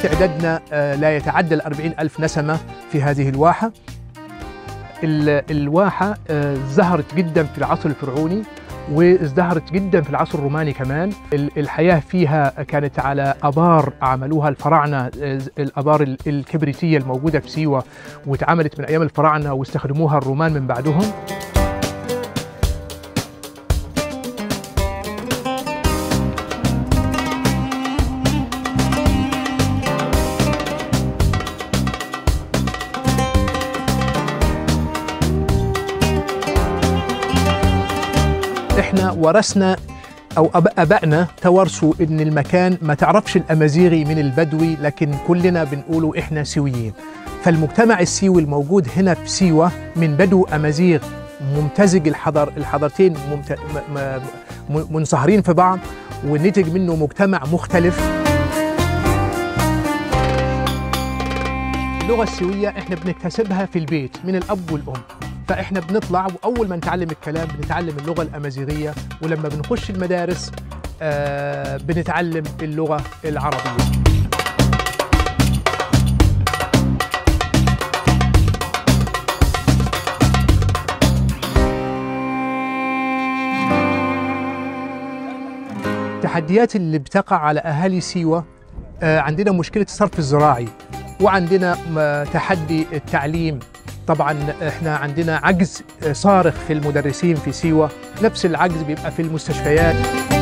عددنا آه، لا يتعدى ال 40 ألف نسمة في هذه الواحة ال- الواحة آه، ازدهرت جدا في العصر الفرعوني وازدهرت جدا في العصر الروماني كمان ال- الحياة فيها كانت على أبار عملوها الفراعنة آه، الأبار ال- الكبريتية الموجودة في سيوة واتعملت من أيام الفراعنة واستخدموها الرومان من بعدهم احنا ورثنا او أب- ابائنا توارثوا ان المكان ما تعرفش الامازيغي من البدوي لكن كلنا بنقولوا احنا سويين فالمجتمع السيوي الموجود هنا في سيوه من بدو امازيغ ممتزج الحضر الحضارتين ممت... م... م... م- منصهرين في بعض ونتج منه مجتمع مختلف اللغه السويه احنا بنكتسبها في البيت من الاب والام فاحنا بنطلع واول ما نتعلم الكلام بنتعلم اللغه الامازيغيه ولما بنخش المدارس آه بنتعلم اللغه العربيه التحديات اللي بتقع على اهالي سيوه آه، عندنا مشكله الصرف الزراعي وعندنا م- تحدي التعليم طبعا احنا عندنا عجز آه، صارخ في المدرسين في سيوه نفس العجز بيبقى في المستشفيات